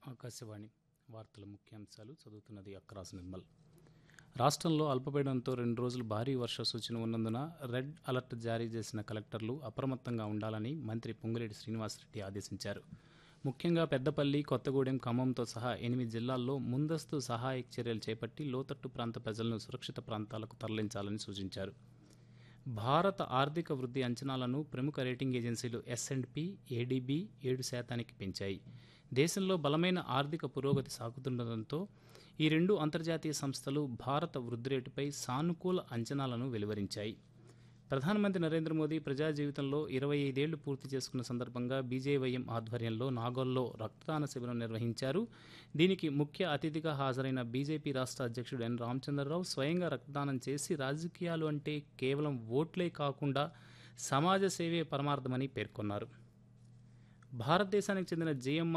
ఆకాశవాణి వార్తల ముఖ్యాంశాలు చదువుతున్నది అక్రాస్ నిర్మల్ రాష్ట్రంలో అల్పపీడనంతో రెండు రోజులు భారీ వర్ష సూచన ఉన్నందున రెడ్ అలర్ట్ జారీ చేసిన కలెక్టర్లు అప్రమత్తంగా ఉండాలని మంత్రి పొంగులేటి శ్రీనివాసరెడ్డి ఆదేశించారు ముఖ్యంగా పెద్దపల్లి కొత్తగూడెం ఖమ్మంతో సహా ఎనిమిది జిల్లాల్లో ముందస్తు సహాయక చర్యలు చేపట్టి లోతట్టు ప్రాంత ప్రజలను సురక్షిత ప్రాంతాలకు తరలించాలని సూచించారు భారత ఆర్థిక వృద్ధి అంచనాలను ప్రముఖ రేటింగ్ ఏజెన్సీలు ఎస్ఎండ్పి ఏడీబీ ఏడు శాతానికి పెంచాయి దేశంలో బలమైన ఆర్థిక పురోగతి సాగుతుండటంతో ఈ రెండు అంతర్జాతీయ సంస్థలు భారత వృద్ధి రేటుపై సానుకూల అంచనాలను వెలువరించాయి ప్రధానమంత్రి నరేంద్ర మోదీ ప్రజా జీవితంలో ఇరవై ఐదేళ్లు పూర్తి చేసుకున్న సందర్భంగా బీజేవైఎం ఆధ్వర్యంలో నాగోల్లో రక్తదాన శిబిరం నిర్వహించారు దీనికి ముఖ్య అతిథిగా హాజరైన బీజేపీ రాష్ట్ర అధ్యక్షుడు ఎన్ రామచంద్రరావు స్వయంగా రక్తదానం చేసి రాజకీయాలు అంటే కేవలం ఓట్లే కాకుండా సమాజ సేవే పరమార్థమని పేర్కొన్నారు భారతదేశానికి చెందిన జేఎంఆర్